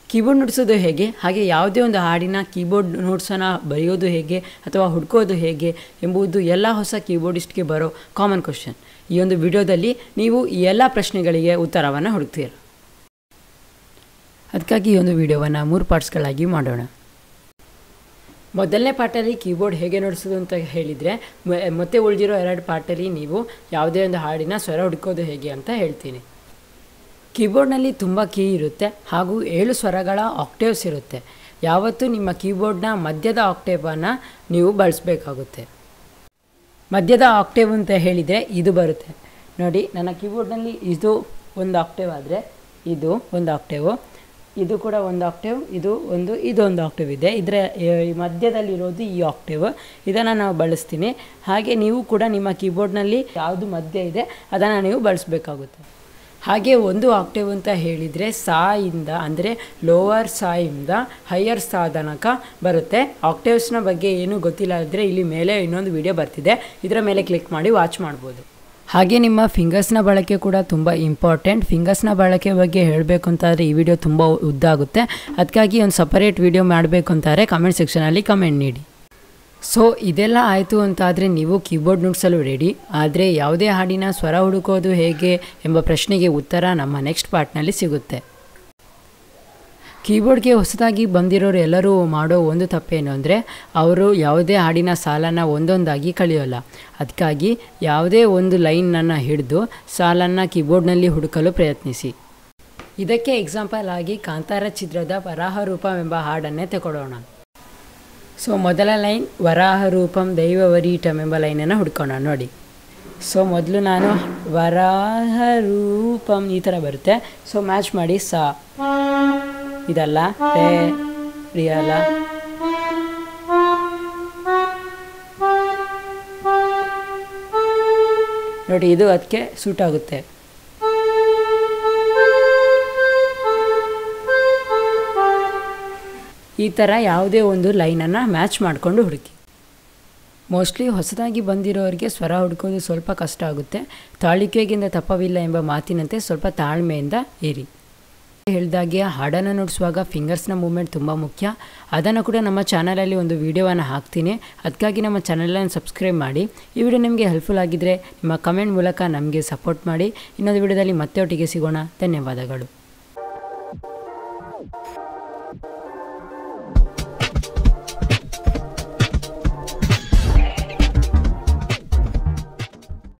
keyboard ನುಡಿಸೋದು ಹೇಗೆ ಹಾಗೆ ಯಾವುದೇ ಒಂದು ಹಾಡಿನ ಕೀಬೋರ್ಡ್ ನೋಟ್ಸನ್ನು ಬರೆಯೋದು ಹೇಗೆ ಅಥವಾ ಹುಡ್ಕೋದು ಹೇಗೆ ಎಂಬುದು ಎಲ್ಲ ಹೊಸ ಕೀಬೋರ್ಡಿಸ್ಟ್ಗೆ ಬರೋ ಕಾಮನ್ ಕ್ವಶನ್ ಈ ಒಂದು ವಿಡಿಯೋದಲ್ಲಿ ನೀವು ಈ ಎಲ್ಲ ಪ್ರಶ್ನೆಗಳಿಗೆ ಉತ್ತರವನ್ನು ಹುಡುಕ್ತೀರ ಅದಕ್ಕಾಗಿ ಈ ಒಂದು ವಿಡಿಯೋವನ್ನು ಮೂರು ಪಾರ್ಟ್ಸ್ಗಳಾಗಿ ಮಾಡೋಣ ಮೊದಲನೇ ಪಾರ್ಟಲ್ಲಿ ಕೀಬೋರ್ಡ್ ಹೇಗೆ ನುಡಿಸೋದು ಅಂತ ಹೇಳಿದರೆ ಮತ್ತೆ ಉಳಿದಿರೋ ಎರಡು ಪಾರ್ಟಲ್ಲಿ ನೀವು ಯಾವುದೇ ಒಂದು ಹಾಡಿನ ಸ್ವರ ಹುಡುಕೋದು ಹೇಗೆ ಅಂತ ಹೇಳ್ತೀನಿ ಕೀಬೋರ್ಡ್ನಲ್ಲಿ ತುಂಬ ಕೀ ಇರುತ್ತೆ ಹಾಗೂ ಏಳು ಸ್ವರಗಳ ಆಕ್ಟೇವ್ಸ್ ಇರುತ್ತೆ ಯಾವತ್ತೂ ನಿಮ್ಮ ಕೀಬೋರ್ಡ್ನ ಮಧ್ಯದ ಆಕ್ಟೇವನ್ನು ನೀವು ಬಳಸಬೇಕಾಗುತ್ತೆ ಮಧ್ಯದ ಆಕ್ಟೇವ್ ಅಂತ ಹೇಳಿದರೆ ಇದು ಬರುತ್ತೆ ನೋಡಿ ನನ್ನ ಕೀಬೋರ್ಡ್ನಲ್ಲಿ ಇದು ಒಂದು ಆಕ್ಟೇವ್ ಆದರೆ ಇದು ಒಂದು ಆಕ್ಟೇವು ಇದು ಕೂಡ ಒಂದು ಆಕ್ಟೇವ್ ಇದು ಒಂದು ಇದೊಂದು ಆಕ್ಟೇವ್ ಇದೆ ಇದರ ಈ ಮಧ್ಯದಲ್ಲಿರೋದು ಈ ಆಕ್ಟೇವ್ ಇದನ್ನು ನಾವು ಬಳಸ್ತೀನಿ ಹಾಗೆ ನೀವು ಕೂಡ ನಿಮ್ಮ ಕೀಬೋರ್ಡ್ನಲ್ಲಿ ಯಾವುದು ಮಧ್ಯ ಇದೆ ಅದನ್ನು ನೀವು ಬಳಸಬೇಕಾಗುತ್ತೆ ಹಾಗೆ ಒಂದು ಆಕ್ಟೇವ್ ಅಂತ ಹೇಳಿದರೆ ಸಾ ಇಂದ ಅಂದರೆ ಲೋವರ್ ಸಾಯಿಂದ ಹೈಯರ್ ಸಾ ತನಕ ಬರುತ್ತೆ ಆಕ್ಟೇವ್ಸ್ನ ಬಗ್ಗೆ ಏನೂ ಗೊತ್ತಿಲ್ಲ ಆದರೆ ಇಲ್ಲಿ ಮೇಲೆ ಇನ್ನೊಂದು ವಿಡಿಯೋ ಬರ್ತಿದೆ ಇದರ ಮೇಲೆ ಕ್ಲಿಕ್ ಮಾಡಿ ವಾಚ್ ಮಾಡ್ಬೋದು ಹಾಗೆ ನಿಮ್ಮ ಫಿಂಗರ್ಸ್ನ ಬಳಕೆ ಕೂಡ ತುಂಬ ಇಂಪಾರ್ಟೆಂಟ್ ಫಿಂಗರ್ಸ್ನ ಬಳಕೆ ಬಗ್ಗೆ ಹೇಳಬೇಕು ಅಂತಾದರೆ ಈ ವಿಡಿಯೋ ತುಂಬ ಉದ್ದಾಗುತ್ತೆ ಅದಕ್ಕಾಗಿ ಒಂದು ಸಪರೇಟ್ ವಿಡಿಯೋ ಮಾಡಬೇಕು ಅಂತಾರೆ ಕಮೆಂಟ್ ಸೆಕ್ಷನಲ್ಲಿ ಕಮೆಂಟ್ ನೀಡಿ ಸೊ ಇದೆಲ್ಲ ಆಯಿತು ಅಂತಾದರೆ ನೀವು ಕೀಬೋರ್ಡ್ ನುಡಿಸಲು ರೆಡಿ ಆದರೆ ಯಾವುದೇ ಹಾಡಿನ ಸ್ವರ ಹುಡುಕೋದು ಹೇಗೆ ಎಂಬ ಪ್ರಶ್ನೆಗೆ ಉತ್ತರ ನಮ್ಮ ನೆಕ್ಸ್ಟ್ ಪಾರ್ಟ್ನಲ್ಲಿ ಸಿಗುತ್ತೆ ಕೀಬೋರ್ಡ್ಗೆ ಹೊಸದಾಗಿ ಬಂದಿರೋರು ಎಲ್ಲರೂ ಮಾಡೋ ಒಂದು ತಪ್ಪೇನು ಅಂದರೆ ಅವರು ಯಾವುದೇ ಹಾಡಿನ ಸಾಲನ್ನು ಒಂದೊಂದಾಗಿ ಕಳೆಯೋಲ್ಲ ಅದಕ್ಕಾಗಿ ಯಾವುದೇ ಒಂದು ಲೈನನ್ನು ಹಿಡಿದು ಸಾಲನ್ನು ಕೀಬೋರ್ಡ್ನಲ್ಲಿ ಹುಡುಕಲು ಪ್ರಯತ್ನಿಸಿ ಇದಕ್ಕೆ ಎಕ್ಸಾಂಪಲ್ ಆಗಿ ಕಾಂತಾರ ಚಿತ್ರದ ವರಾಹ ರೂಪವೆಂಬ ಹಾಡನ್ನೇ ತಗೊಳ್ಳೋಣ ಸೊ ಮೊದಲ ಲೈನ್ ವರಾಹ ರೂಪಂ ದೈವವರೀಟಂ ಎಂಬ ಲೈನನ್ನು ಹುಡ್ಕೋಣ ನೋಡಿ ಸೊ ಮೊದಲು ನಾನು ವರಾಹ ರೂಪಂ ಈ ಥರ ಬರುತ್ತೆ ಸೊ ಮ್ಯಾಚ್ ಮಾಡಿ ಸಾ ಇದಲ್ಲ ರೇ ರಿಯಲ್ಲ ನೋಡಿ ಇದು ಅದಕ್ಕೆ ಸೂಟ್ ಆಗುತ್ತೆ ಈ ಥರ ಯಾವುದೇ ಒಂದು ಲೈನನ್ನು ಮ್ಯಾಚ್ ಮಾಡಿಕೊಂಡು ಹುಡುಕಿ ಮೋಸ್ಟ್ಲಿ ಹೊಸದಾಗಿ ಬಂದಿರೋರಿಗೆ ಸ್ವರ ಹುಡುಕೋದು ಸ್ವಲ್ಪ ಕಷ್ಟ ಆಗುತ್ತೆ ತಾಳಿಕೆಗಿಂತ ತಪ್ಪವಿಲ್ಲ ಎಂಬ ಮಾತಿನಂತೆ ಸ್ವಲ್ಪ ತಾಳ್ಮೆಯಿಂದ ಇರಿ ಹೇಳಿದಾಗೆ ಹಾಡನ್ನು ನುಡಿಸುವಾಗ ಫಿಂಗರ್ಸ್ನ ಮೂಮೆಂಟ್ ತುಂಬ ಮುಖ್ಯ ಅದನ್ನು ಕೂಡ ನಮ್ಮ ಚಾನಲಲ್ಲಿ ಒಂದು ವೀಡಿಯೋವನ್ನು ಹಾಕ್ತೀನಿ ಅದಕ್ಕಾಗಿ ನಮ್ಮ ಚಾನಲನ್ನು ಸಬ್ಸ್ಕ್ರೈಬ್ ಮಾಡಿ ಈ ವಿಡಿಯೋ ನಿಮಗೆ ಹೆಲ್ಪ್ಫುಲ್ ಆಗಿದ್ದರೆ ನಿಮ್ಮ ಕಮೆಂಟ್ ಮೂಲಕ ನಮಗೆ ಸಪೋರ್ಟ್ ಮಾಡಿ ಇನ್ನೊಂದು ವಿಡಿಯೋದಲ್ಲಿ ಮತ್ತೆ ಒಟ್ಟಿಗೆ ಸಿಗೋಣ ಧನ್ಯವಾದಗಳು